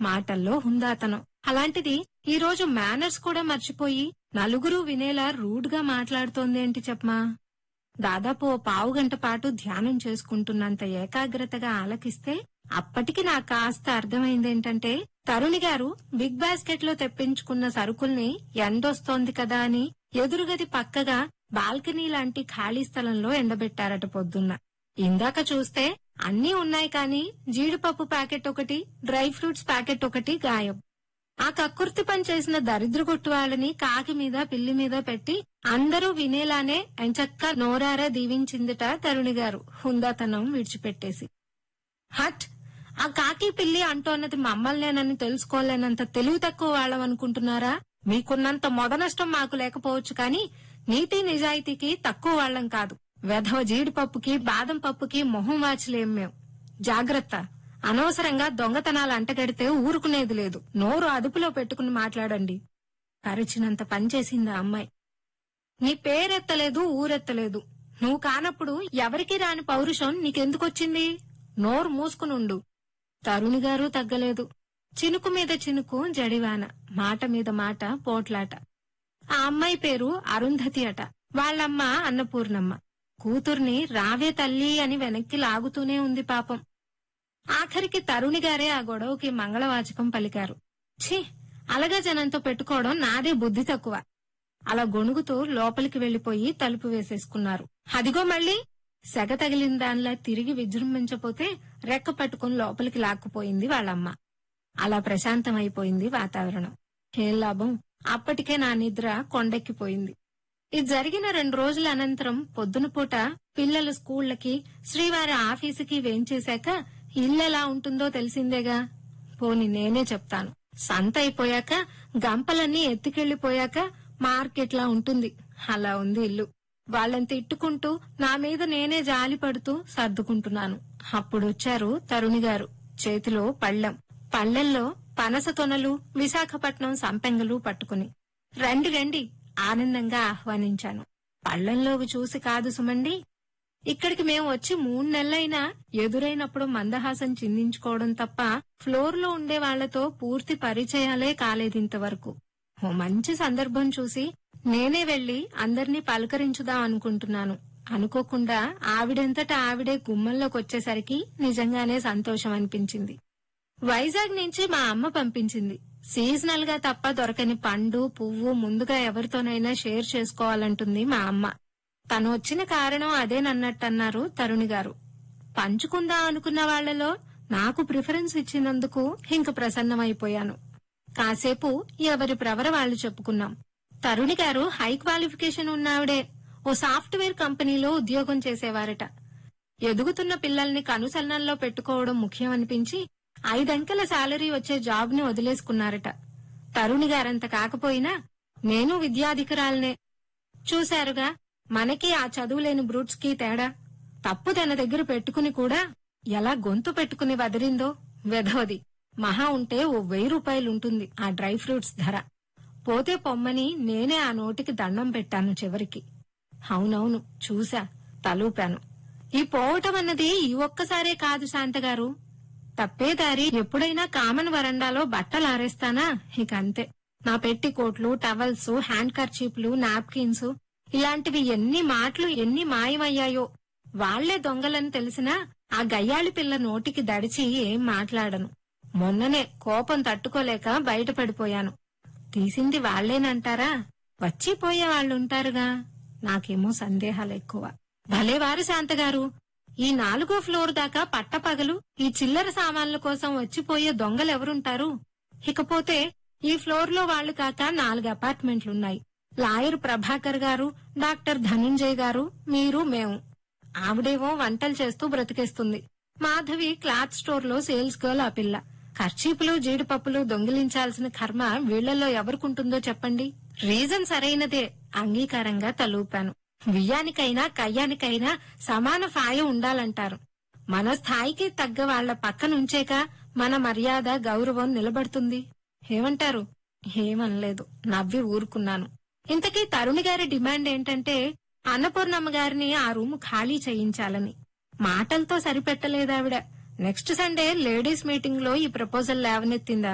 మాటల్లో హుందాతనం అలాంటిది ఈ రోజు మేనర్స్ కూడా మర్చిపోయి నలుగురు వినేలా రూడ్ గా మాట్లాడుతోందేంటి చెప్పమా దాదాపు ఓ పావు గంట పాటు ధ్యానం చేసుకుంటున్నంత ఏకాగ్రతగా ఆలకిస్తే అప్పటికి నాకు కాస్త అర్థమైందేంటంటే తరుణి గారు బిగ్ బాస్కెట్ లో తెప్పించుకున్న సరుకుల్ని ఎండొస్తోంది కదా అని ఎదురుగది పక్కగా బాల్కనీ లాంటి ఖాళీ స్థలంలో ఎండబెట్టారట పొద్దున్న ఇందాక చూస్తే అన్నీ ఉన్నాయి కానీ జీడిపప్పు ప్యాకెట్ ఒకటి డ్రై ఫ్రూట్స్ ప్యాకెట్ ఒకటి గాయం ఆ కక్కుర్తి పని చేసిన దరిద్రగొట్టు వాళ్ళని కాకి మీద పిల్లి మీద పెట్టి అందరూ వినేలానే ఎంచక్క నోరారా దీవించిందిట తరుణి గారు హుందాతనం విడిచిపెట్టేసి హట్ ఆ కాకి పిల్లి అంటోన్నది మమ్మల్నేనని తెలుసుకోలేనంత తెలివి తక్కువ వాళ్ళం అనుకుంటున్నారా మీకున్నంత మొదనష్టం మాకు లేకపోవచ్చు కానీ నీతి నిజాయితీకి తక్కువ వాళ్ళం కాదు వెధవ జీడిపప్పుకి బాదం పప్పుకి మొహం వాచలేం మేం జాగ్రత్త అనవసరంగా దొంగతనాలు అంటగడితే ఊరుకునేది లేదు నోరు అదుపులో పెట్టుకుని మాట్లాడండి కరిచినంత పనిచేసింది ఆ అమ్మాయి నీ పేరెత్తలేదు ఊరెత్తలేదు నువ్వు కానప్పుడు ఎవరికి రాని పౌరుషం నీకెందుకొచ్చింది నోరు మూసుకునుండు తరుణి గారు తగ్గలేదు చినుకు మీద చినుకు జడివాన మాట మీద మాట పోట్లాట ఆ అమ్మాయి పేరు అరుంధతి అట వాళ్ళమ్మ అన్నపూర్ణమ్మ కూతుర్ని రావే తల్లి అని వెనక్కి లాగుతూనే ఉంది పాపం ఆఖరికి తరుణి గారే ఆ గొడవకి మంగళవాచకం పలికారు ఛీ అలగా జనంతో పెట్టుకోవడం నాదే బుద్ధి తక్కువ అలా గొణుగుతూ లోపలికి వెళ్లిపోయి తలుపు వేసేసుకున్నారు అదిగో మళ్ళీ సెగ తగిలిన దానిలా తిరిగి విజృంభించపోతే రెక్క పట్టుకుని లోపలికి లాక్కుపోయింది వాళ్ళమ్మ అలా ప్రశాంతమైపోయింది వాతావరణం ఏం లాభం అప్పటికే నా నిద్ర కొండెక్కిపోయింది ఇది జరిగిన రెండు రోజుల అనంతరం పొద్దున పూట పిల్లల స్కూళ్లకి శ్రీవారి ఆఫీసుకి వేంచేశాక ఇల్లెలా ఉంటుందో తెలిసిందేగా పోని నేనే చెప్తాను సంత అయిపోయాక గంపలన్నీ ఎత్తుకెళ్లిపోయాక మార్కెట్లా ఉంటుంది అలా ఉంది ఇల్లు వాళ్ళని తిట్టుకుంటూ నా మీద నేనే జాలి పడుతూ సర్దుకుంటున్నాను అప్పుడొచ్చారు తరుణి గారు చేతిలో పళ్ళెం పళ్ళెల్లో పనస తొనలు విశాఖపట్నం సంపెంగలు పట్టుకుని రండి రండి ఆనందంగా ఆహ్వానించాను పళ్ళెంలోకి చూసి కాదు సుమండి ఇక్కడికి మేము వచ్చి మూడు నెలలైనా ఎదురైనప్పుడు మందహాసం చిందించుకోవడం తప్ప ఫ్లోర్ లో ఉండే వాళ్లతో పూర్తి పరిచయాలే కాలేదింతవరకు ఓ మంచి సందర్భం చూసి నేనే వెళ్లి అందర్నీ పలకరించుదాం అనుకుంటున్నాను అనుకోకుండా ఆవిడంతట ఆవిడే గుమ్మంలోకి వచ్చేసరికి నిజంగానే సంతోషం అనిపించింది వైజాగ్ నుంచి మా అమ్మ పంపించింది సీజనల్ గా తప్ప దొరకని పండు పువ్వు ముందుగా ఎవరితోనైనా షేర్ చేసుకోవాలంటుంది మా అమ్మ తను వచ్చిన కారణం అదేనన్నట్టన్నారు తరుణి గారు పంచుకుందా అనుకున్న వాళ్లలో నాకు ప్రిఫరెన్స్ ఇచ్చినందుకు ఇంక ప్రసన్నమైపోయాను కాసేపు ఎవరి ప్రవర వాళ్ళు చెప్పుకున్నాం తరుణి గారు హై క్వాలిఫికేషన్ ఉన్నావిడే ఓ సాఫ్ట్వేర్ కంపెనీలో ఉద్యోగం చేసేవారట ఎదుగుతున్న పిల్లల్ని కనుసన్నల్లో పెట్టుకోవడం ముఖ్యమనిపించి ఐదంకెల శాలరీ వచ్చే జాబ్ ని వదిలేసుకున్నారట తరుణి గారంత కాకపోయినా నేను విద్యాధికురాలనే చూశారుగా మనకి ఆ చదువులేని బ్రూట్స్ కి తేడా తప్పు తన దగ్గర పెట్టుకుని కూడా ఎలా గొంతు పెట్టుకుని వదిలిందో వెధవది మహా ఉంటే ఓ వెయ్యి రూపాయలుంటుంది ఆ డ్రై ఫ్రూట్స్ ధర పోతే పొమ్మని నేనే ఆ నోటికి దండం పెట్టాను చివరికి అవునవును చూసా తలూపాను ఈ పోవటం అన్నది ఈ ఒక్కసారే కాదు శాంతగారు తప్పేదారి ఎప్పుడైనా కామన్ వరండాలో బట్టలు ఆరేస్తానా ఇక అంతే నా పెట్టి కోట్లు టవల్స్ హ్యాండ్ కర్చీప్లు నాప్కిన్స్ ఇలాంటివి ఎన్ని మాటలు ఎన్ని మాయమయ్యాయో వాళ్లే దొంగలని తెలిసినా ఆ గయ్యాళి పిల్ల నోటికి దడిచి ఏం మాట్లాడను మొన్ననే కోపం తట్టుకోలేక బయటపడిపోయాను తీసింది వాళ్లేనంటారా వచ్చిపోయే వాళ్ళుంటారుగా నాకేమో సందేహాలు ఎక్కువ భలేవారు శాంతగారు ఈ నాలుగో ఫ్లోర్ దాకా పట్టపగలు ఈ చిల్లర సామాన్ల కోసం వచ్చిపోయే దొంగలెవరుంటారు ఇకపోతే ఈ ఫ్లోర్ లో వాళ్లు కాక నాలుగు అపార్ట్మెంట్లున్నాయి లాయర్ ప్రభాకర్ గారు డాక్టర్ ధనుంజయ్ గారు మీరు మేము ఆవిడేమో వంటలు చేస్తూ బ్రతికేస్తుంది మాధవి క్లాత్ స్టోర్ లో సేల్స్ గర్ల్ ఆ పిల్ల ఖర్చీపులు జీడిపప్పులు దొంగిలించాల్సిన కర్మ వీళ్లలో ఎవరికుంటుందో చెప్పండి రీజన్ సరైనదే అంగీకారంగా తలూపాను వియ్యానికైనా కయ్యానికైనా సమాన ఫాయ ఉండాలంటారు మన స్థాయికి తగ్గ వాళ్ల పక్కనుంచేక మన మర్యాద గౌరవం నిలబడుతుంది ఏమంటారు ఏమనలేదు నవ్వి ఊరుకున్నాను ఇంతకీ తరుణి గారి డిమాండ్ ఏంటంటే అన్నపూర్ణమ్మ గారిని ఆ రూమ్ ఖాళీ చేయించాలని మాటలతో సరిపెట్టలేదావిడ నెక్స్ట్ సండే లేడీస్ మీటింగ్ లో ఈ ప్రపోజల్ లేవనెత్తింది ఆమె.